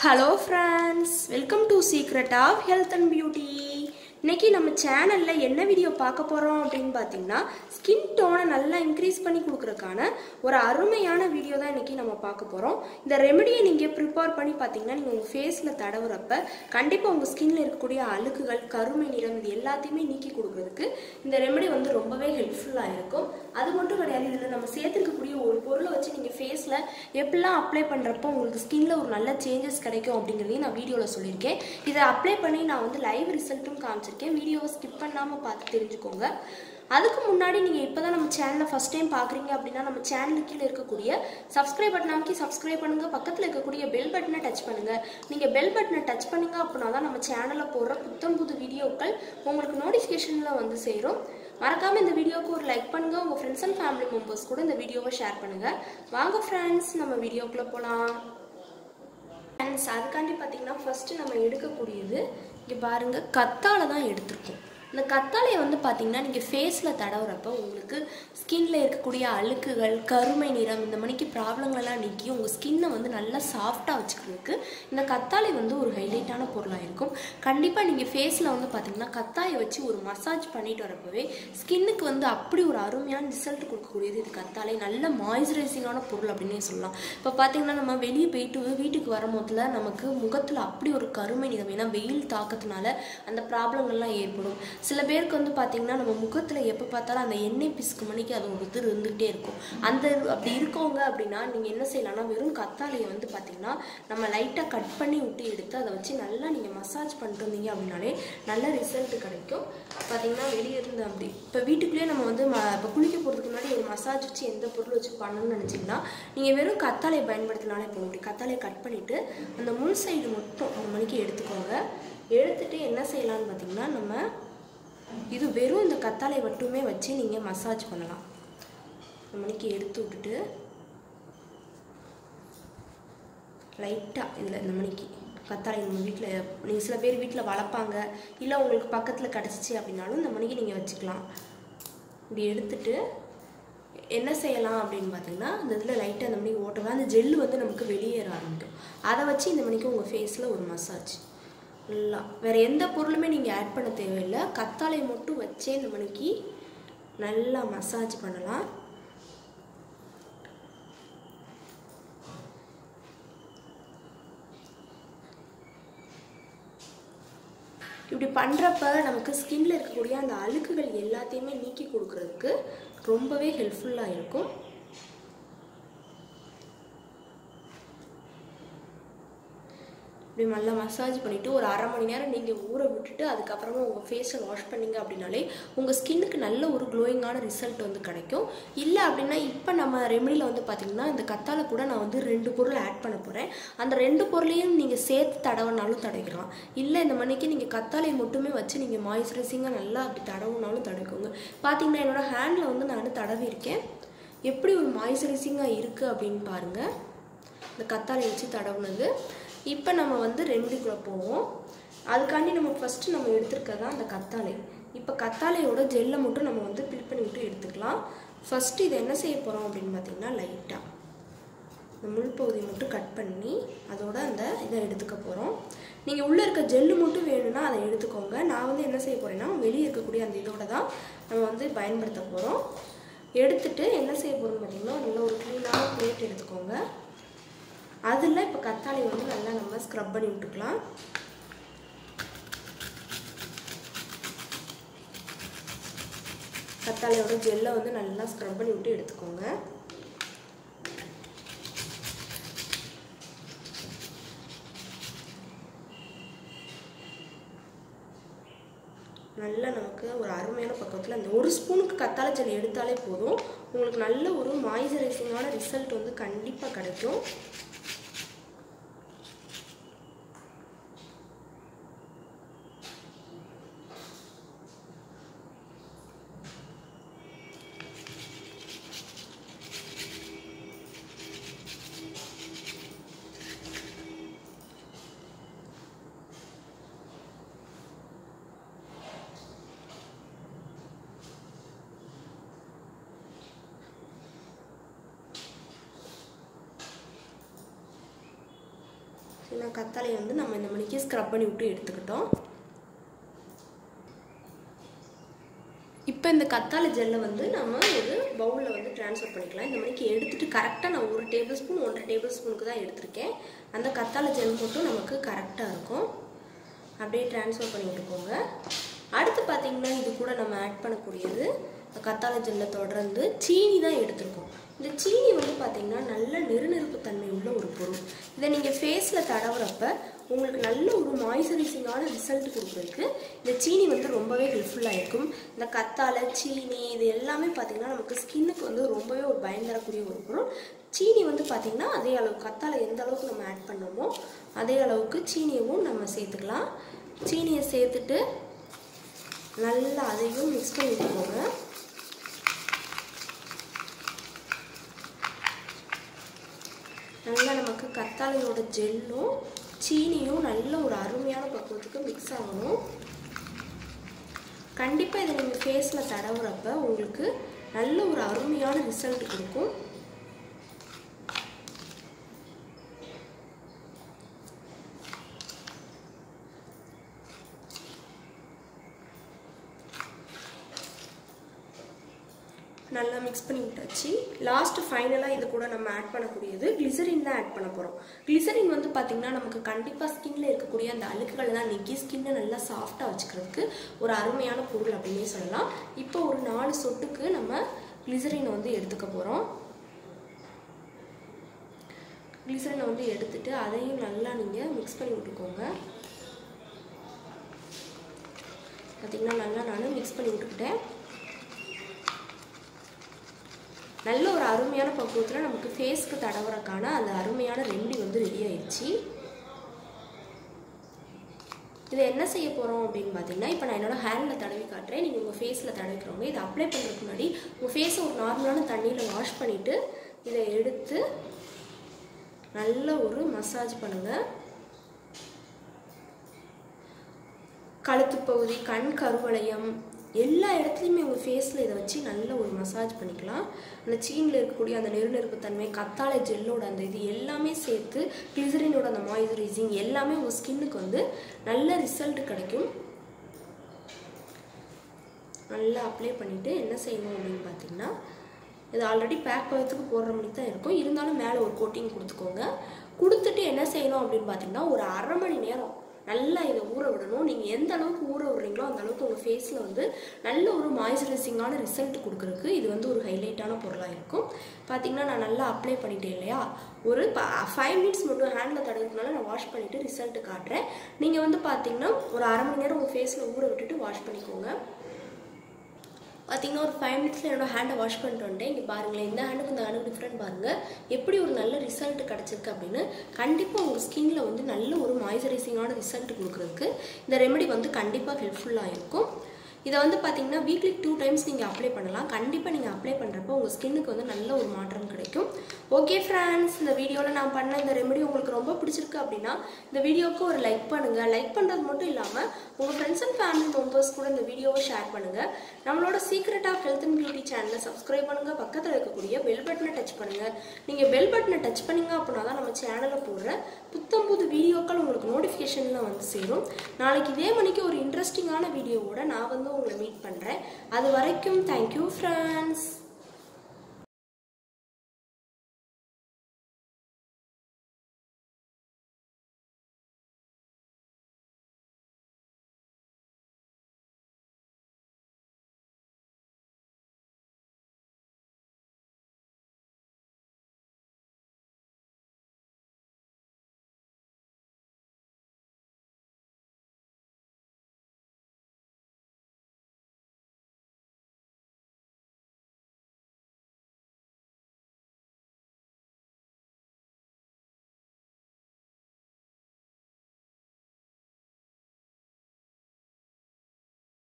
hello friends welcome to secret of health and beauty இன்னைக்கு நம்ம சேனலில் என்ன வீடியோ பார்க்க போகிறோம் அப்படின்னு பார்த்தீங்கன்னா ஸ்கின் டோனை நல்லா இன்க்ரீஸ் பண்ணி கொடுக்குறக்கான ஒரு அருமையான வீடியோ தான் இன்னைக்கு நம்ம பார்க்க போகிறோம் இந்த ரெமெடியை நீங்கள் ப்ரிப்பேர் பண்ணி பார்த்தீங்கன்னா நீங்கள் உங்கள் ஃபேஸில் தடவுறப்ப கண்டிப்பாக உங்கள் ஸ்கின்ல இருக்கக்கூடிய அழுக்குகள் கருமை நிறம் இது எல்லாத்தையுமே நீக்கி கொடுக்குறதுக்கு இந்த ரெமெடி வந்து ரொம்பவே ஹெல்ப்ஃபுல்லாக இருக்கும் அது மட்டும் கிடையாது இதில் நம்ம சேர்த்துருக்கக்கூடிய ஒரு பொருளை வச்சு நீங்கள் ஃபேஸில் எப்படிலாம் அப்ளை பண்ணுறப்போ உங்களுக்கு ஸ்கின்ல ஒரு நல்ல சேஞ்சஸ் கிடைக்கும் அப்படிங்கிறதையும் நான் வீடியோவில் சொல்லியிருக்கேன் இதை அப்ளை பண்ணி நான் வந்து லைவ் ரிசல்ட்டும் காமிச்சிருக்கேன் வீடியோவை ஸ்கிப் பண்ணாமல் பார்த்து தெரிஞ்சுக்கோங்க அதுக்கு முன்னாடி நீங்கள் இப்போ தான் நம்ம சேனலை ஃபஸ்ட் டைம் பார்க்குறீங்க அப்படின்னா நம்ம சேனலுக்கு கீழே இருக்கக்கூடிய சப்ஸ்கிரைப் பட்டன் அமைக்கி சப்ஸ்கிரைப் பண்ணுங்கள் பக்கத்தில் இருக்கக்கூடிய பெல் பட்டனை டச் பண்ணுங்கள் நீங்கள் பெல் பட்டனை டச் பண்ணுங்க அப்படின்னா தான் நம்ம சேனலில் போடுற புத்தம் புது வீடியோக்கள் உங்களுக்கு நோட்டிஃபிகேஷனில் வந்து சேரும் மறக்காமல் இந்த வீடியோவுக்கு ஒரு லைக் பண்ணுங்கள் உங்கள் ஃப்ரெண்ட்ஸ் அண்ட் ஃபேமிலி மெம்பர்ஸ் கூட இந்த வீடியோவை ஷேர் பண்ணுங்கள் வாங்க ஃப்ரெண்ட்ஸ் நம்ம வீடியோக்குள்ளே போகலாம் ஃப்ரெண்ட்ஸ் அதுக்காண்டி பார்த்தீங்கன்னா ஃபஸ்ட்டு நம்ம எடுக்கக்கூடியது இங்கே பாருங்கள் கத்தாழை தான் எடுத்திருக்கோம் இந்த கத்தாழையை வந்து பார்த்தீங்கன்னா நீங்கள் ஃபேஸில் தடவுறப்ப உங்களுக்கு ஸ்கின்ல இருக்கக்கூடிய அழுக்குகள் கருமை நிறம் இந்த மணிக்கு ப்ராப்ளங்களெல்லாம் நீக்கி உங்கள் ஸ்கின்னை வந்து நல்லா சாஃப்டாக வச்சுக்கிறதுக்கு இந்த கத்தாழை வந்து ஒரு ஹைலைட்டான பொருளாக இருக்கும் கண்டிப்பாக நீங்கள் ஃபேஸில் வந்து பார்த்தீங்கன்னா கத்தாயை வச்சு ஒரு மசாஜ் பண்ணிட்டு வரப்பவே ஸ்கின்னுக்கு வந்து அப்படி ஒரு அருமையான ரிசல்ட் கொடுக்கக்கூடியது இது கத்தாழை நல்ல மாய்ஸ்சரைசிங்கான பொருள் அப்படின்னே சொல்லலாம் இப்போ பார்த்தீங்கன்னா நம்ம வெளியே போயிட்டு வீட்டுக்கு வரும்போதுல நமக்கு முகத்தில் அப்படி ஒரு கருமை நிறம் ஏன்னா வெயில் தாக்கத்தினால அந்த ப்ராப்ளங்கள்லாம் ஏற்படும் சில பேருக்கு வந்து பார்த்தீங்கன்னா நம்ம முகத்தில் எப்போ பார்த்தாலும் அந்த எண்ணெய் பிசுக்கு மணிக்கு அது ஒரு இது இருந்துகிட்டே இருக்கும் அந்த அப்படி இருக்கவங்க அப்படின்னா நீங்கள் என்ன செய்யலாம்னா வெறும் கத்தாழையை வந்து பார்த்தீங்கன்னா நம்ம லைட்டாக கட் பண்ணி விட்டு எடுத்து அதை வச்சு நல்லா நீங்கள் மசாஜ் பண்ணிட்டு வந்தீங்க அப்படின்னாலே நல்ல ரிசல்ட் கிடைக்கும் பார்த்தீங்கன்னா வெளியே இருந்து அப்படி இப்போ வீட்டுக்குள்ளேயே நம்ம வந்து ம இப்போ குளிக்க போகிறதுக்கு முன்னாடி ஒரு மசாஜ் வச்சு எந்த பொருள் வச்சு பண்ணணும்னு நினச்சிங்கன்னா நீங்கள் வெறும் கத்தாழையை பயன்படுத்தினாலே போகும் அப்படி கத்தாழையை கட் பண்ணிவிட்டு அந்த முள் சைடு மட்டும் ஒரு மணிக்கு எடுத்துக்கோங்க எடுத்துட்டு என்ன செய்யலாம்னு பார்த்தீங்கன்னா நம்ம இது வெறும் இந்த கத்தாழை மட்டுமே வச்சு நீங்கள் மசாஜ் பண்ணலாம் இந்த மணிக்கு எடுத்து விட்டுட்டு லைட்டாக இதில் இந்த மணிக்கு கத்தாழை நம்ம வீட்டில் நீங்கள் சில பேர் வீட்டில் வளர்ப்பாங்க இல்லை உங்களுக்கு பக்கத்தில் கிடச்சிச்சு அப்படின்னாலும் இந்த மணிக்கு நீங்கள் வச்சுக்கலாம் இப்படி எடுத்துட்டு என்ன செய்யலாம் அப்படின்னு பார்த்தீங்கன்னா இந்த இதில் லைட்டாக இந்த மணிக்கு ஓட்டலாம் அந்த ஜெல்லு வந்து நமக்கு வெளியேற ஆரம்பிக்கும் அதை வச்சு இந்த மணிக்கு உங்கள் ஃபேஸில் ஒரு மசாஜ் நல்லா வேறு எந்த பொருளுமே நீங்கள் ஆட் பண்ண தேவையில்லை கத்தாழை மட்டும் வச்சே இந்த மணிக்கு நல்லா மசாஜ் பண்ணலாம் இப்படி பண்ணுறப்ப நமக்கு ஸ்கின்ல இருக்கக்கூடிய அந்த அழுக்குகள் எல்லாத்தையுமே நீக்கி கொடுக்கறதுக்கு ரொம்பவே ஹெல்ப்ஃபுல்லாக இருக்கும் இப்படி நல்லா மசாஜ் பண்ணிவிட்டு ஒரு அரை மணி நேரம் நீங்கள் ஊற விட்டுட்டு அதுக்கப்புறமா உங்கள் ஃபேஸை வாஷ் பண்ணிங்க அப்படின்னாலே உங்கள் ஸ்கின்னுக்கு நல்ல ஒரு க்ளோயிங்கான ரிசல்ட் வந்து கிடைக்கும் இல்லை அப்படின்னா இப்போ நம்ம ரெமடியில் வந்து பார்த்திங்கன்னா இந்த கத்தாழை கூட நான் வந்து ரெண்டு பொருள் ஆட் பண்ண போகிறேன் அந்த ரெண்டு பொருளையும் நீங்கள் சேர்த்து தடவினாலும் தடவிக்கலாம் இல்லை இந்த மணிக்கு நீங்கள் கத்தாழையை மட்டுமே வச்சு நீங்கள் மாய்ஸ்சரைசிங்காக நல்லா அப்படி தடவுனாலும் தடவிக்கோங்க பார்த்தீங்கன்னா என்னோடய ஹேண்டில் வந்து நான் தடவி இருக்கேன் எப்படி ஒரு மாய்ஸ்சரைசிங்காக இருக்குது அப்படின்னு பாருங்கள் இந்த கத்தாழை வச்சு தடவுனது இப்போ நம்ம வந்து ரெண்டுக்குள்ளே போவோம் அதுக்காண்டி நம்ம ஃபஸ்ட்டு நம்ம எடுத்துருக்கதான் அந்த கத்தாழை இப்போ கத்தாழையோட ஜெல்லை மட்டும் நம்ம வந்து ஃபில் பண்ணி விட்டு எடுத்துக்கலாம் ஃபஸ்ட்டு இதை என்ன செய்ய போகிறோம் அப்படின்னு பார்த்தீங்கன்னா லைட்டாக இந்த முள் பகுதி மட்டும் கட் பண்ணி அதோட அந்த இதை எடுத்துக்க போகிறோம் நீங்கள் உள்ளே இருக்க ஜெல்லு மட்டும் வேணும்னா அதை எடுத்துக்கோங்க நான் வந்து என்ன செய்ய போகிறேன்னா வெளியே இருக்கக்கூடிய அந்த இதோட தான் நம்ம வந்து பயன்படுத்த போகிறோம் எடுத்துட்டு என்ன செய்ய போகிறோம்னு பார்த்தீங்கன்னா நல்ல ஒரு க்ளீனான பிளேட் எடுத்துக்கோங்க அதில் இப்போ கத்தாழை வந்து நல்லா நம்ம ஸ்க்ரப் பண்ணி விட்டுக்கலாம் கத்தாழையோட ஜெல்லை வந்து நல்லா ஸ்க்ரப் பண்ணி விட்டு எடுத்துக்கோங்க நல்லா நமக்கு ஒரு அருமையான பக்கத்தில் அந்த ஒரு ஸ்பூனுக்கு கத்தாழை ஜெல் எடுத்தாலே போதும் உங்களுக்கு நல்ல ஒரு மாய்ஸ்சரைசிங்கான ரிசல்ட் வந்து கண்டிப்பாக கிடைக்கும் ஏன்னா கத்தாழையை வந்து நம்ம இந்த மணிக்கு ஸ்க்ரப் பண்ணி விட்டு எடுத்துக்கிட்டோம் இப்போ இந்த கத்தாழை ஜெல்லை வந்து நம்ம ஒரு பவுலில் வந்து ட்ரான்ஸ்ஃபர் பண்ணிக்கலாம் இந்த மணிக்கு எடுத்துகிட்டு கரெக்டாக நான் ஒரு டேபிள் ஸ்பூன் ஒன்றரை டேபிள் ஸ்பூனுக்கு தான் எடுத்திருக்கேன் அந்த கத்தாழை ஜெல் மட்டும் நமக்கு கரெக்டாக இருக்கும் அப்படியே ட்ரான்ஸ்ஃபர் பண்ணி விட்டுக்கோங்க அடுத்து பார்த்திங்கன்னா இது கூட நம்ம ஆட் பண்ணக்கூடியது கத்தாழை ஜெல்லை தொடர்ந்து சீனி தான் எடுத்திருக்கோம் இந்த சீனி வந்து பார்த்திங்கன்னா நல்ல நெருநெருப்பு தன்மை உள்ள ஒரு பொருள் இதை நீங்கள் ஃபேஸில் தடவுறப்ப உங்களுக்கு நல்ல ஒரு மாய்ஸ்சரைசிங்கான ரிசல்ட் கொடுக்குறதுக்கு இந்த சீனி வந்து ரொம்பவே ஹெல்ப்ஃபுல்லாக இருக்கும் இந்த கத்தாழை சீனி இது எல்லாமே பார்த்திங்கன்னா நமக்கு ஸ்கின்னுக்கு வந்து ரொம்பவே ஒரு பயன் தரக்கூடிய ஒரு பொருள் சீனி வந்து பார்த்திங்கன்னா அதே அளவு கத்தாழை எந்த அளவுக்கு நம்ம ஆட் பண்ணோமோ அதே அளவுக்கு சீனியவும் நம்ம சேர்த்துக்கலாம் சீனியை சேர்த்துட்டு நல்லா அதையும் மிக்ஸ் பண்ணி விட்டுக்கோங்க நல்லா நமக்கு கத்தாழையோட ஜெல்லும் சீனியும் நல்ல ஒரு அருமையான பக்குவத்துக்கு மிக்ஸ் ஆகணும் கண்டிப்பாக இதை நீங்கள் ஃபேஸில் தடவுறப்ப உங்களுக்கு நல்ல ஒரு அருமையான ரிசல்ட் கொடுக்கும் நல்லா மிக்ஸ் பண்ணி விட்டாச்சு லாஸ்ட் ஃபைனலாக இது கூட நம்ம ஆட் பண்ணக்கூடியது கிளிசரின் தான் ஆட் பண்ண போகிறோம் கிளிசரின் வந்து பார்த்திங்கன்னா நமக்கு கண்டிப்பாக ஸ்கின்ல இருக்கக்கூடிய அந்த அழுக்குகளெல்லாம் நீக்கி ஸ்கின்னை நல்லா சாஃப்டாக வச்சுக்கிறதுக்கு ஒரு அருமையான பொருள் அப்படின்னே சொல்லலாம் இப்போ ஒரு நாலு சொட்டுக்கு நம்ம கிளிசரினை வந்து எடுத்துக்க போகிறோம் கிளிசரினை வந்து எடுத்துட்டு அதையும் நல்லா நீங்கள் மிக்ஸ் பண்ணி விட்டுக்கோங்க பார்த்திங்கன்னா நல்லா நான் மிக்ஸ் பண்ணி விட்டுக்கிட்டேன் நல்ல ஒரு அருமையான பக்குவத்தில் நமக்கு ஃபேஸ்க்கு தடவுறக்கான அந்த அருமையான ரெமெடி வந்து ரெடி ஆயிடுச்சு இதை என்ன செய்ய போகிறோம் அப்படின்னு பார்த்தீங்கன்னா இப்போ நான் என்னோட ஹேண்டில் தடவி காட்டுறேன் நீங்கள் உங்கள் ஃபேஸில் தடவிக்கிறவங்க இதை அப்ளை பண்ணுறதுக்கு முன்னாடி உங்கள் ஃபேஸை ஒரு நார்மலான தண்ணியில் வாஷ் பண்ணிவிட்டு இதை எடுத்து நல்ல ஒரு மசாஜ் பண்ணுங்கள் கழுத்து பகுதி கண் கருவளையம் எல்லா இடத்துலையுமே உங்கள் ஃபேஸில் இதை வச்சு நல்ல ஒரு மசாஜ் பண்ணிக்கலாம் அந்த சீனில் இருக்கக்கூடிய அந்த நெருநெருப்பு தன்மை கத்தாழை ஜெல்லோட அந்த இது எல்லாமே சேர்த்து கிளிசரினோட அந்த மாய்ஸ்சரைசிங் எல்லாமே உங்கள் ஸ்கின்னுக்கு வந்து நல்ல ரிசல்ட் கிடைக்கும் நல்லா அப்ளை பண்ணிவிட்டு என்ன செய்யணும் அப்படின்னு பார்த்தீங்கன்னா இது ஆல்ரெடி பேக் பண்ணுறதுக்கு போடுற மணி தான் இருக்கும் இருந்தாலும் மேலே ஒரு கோட்டிங் கொடுத்துக்கோங்க கொடுத்துட்டு என்ன செய்யணும் அப்படின்னு பார்த்தீங்கன்னா ஒரு அரை மணி நேரம் நல்லா இதை ஊற விடணும் நீங்கள் எந்த அளவுக்கு ஊற விடுறீங்களோ அந்த அளவுக்கு உங்கள் ஃபேஸில் வந்து நல்ல ஒரு மாய்ஸ்சரைசிங்கான ரிசல்ட் கொடுக்குறதுக்கு இது வந்து ஒரு ஹைலைட்டான பொருளாக இருக்கும் பார்த்தீங்கன்னா நான் நல்லா அப்ளை பண்ணிட்டேன் இல்லையா ஒரு ஃபைவ் மினிட்ஸ் மட்டும் ஹேண்டில் தடவுறதுனால நான் வாஷ் பண்ணிவிட்டு ரிசல்ட் காட்டுறேன் நீங்கள் வந்து பார்த்தீங்கன்னா ஒரு அரை மணி நேரம் உங்கள் ஃபேஸில் ஊற விட்டுட்டு வாஷ் பண்ணிக்கோங்க பார்த்தீங்கன்னா ஒரு ஃபைவ் மினிட்ஸில் என்னோட ஹேண்டை வாஷ் பண்ணிட்டு வந்துட்டேன் இங்கே பாருங்களேன் இந்த ஹேண்டுக்கு இந்த ஹேண்டுக்கு டிஃப்ரெண்ட் பாருங்கள் எப்படி ஒரு நல்ல ரிசல்ட் கிடச்சிருக்கு அப்படின்னு கண்டிப்பாக உங்கள் ஸ்கின்ல வந்து நல்ல ஒரு மாய்ஸ்சரைசிங்கான ரிசல்ட் கொடுக்குறதுக்கு இந்த ரெமெடி வந்து கண்டிப்பாக ஹெல்ப்ஃபுல்லாக இருக்கும் இதை வந்து பார்த்தீங்கன்னா வீக்லி டூ டைம்ஸ் நீங்கள் அப்ளை பண்ணலாம் கண்டிப்பாக நீங்கள் அப்ளை பண்ணுறப்போ உங்கள் ஸ்கின்னுக்கு வந்து நல்ல ஒரு மாற்றம் கிடைக்கும் ஓகே ஃப்ரெண்ட்ஸ் இந்த வீடியோவில் நான் பண்ண இந்த ரெமெடி உங்களுக்கு ரொம்ப பிடிச்சிருக்கு அப்படின்னா இந்த வீடியோவுக்கு ஒரு லைக் பண்ணுங்கள் லைக் பண்ணுறது மட்டும் இல்லாமல் உங்கள் ஃப்ரெண்ட்ஸ் அண்ட் ஃபேமிலி மெம்பர்ஸ் கூட இந்த வீடியோவை ஷேர் பண்ணுங்கள் நம்மளோட secret of health and beauty சேனலை சப்ஸ்கிரைப் பண்ணுங்கள் பக்கத்தில் இருக்கக்கூடிய பெல் பட்டனை டச் பண்ணுங்கள் நீங்கள் பெல் பட்டனை டச் பண்ணீங்க அப்படின்னா தான் நம்ம சேனலில் போடுற புத்தம் புது வீடியோக்கள் உங்களுக்கு நோட்டிஃபிகேஷனில் வந்து சேரும் நாளைக்கு இதே மணிக்கு ஒரு இன்ட்ரெஸ்டிங்கான வீடியோவோட நான் வந்து உங்களை மீட் பண்ணுறேன் அது வரைக்கும் தேங்க்யூ ஃப்ரெண்ட்ஸ்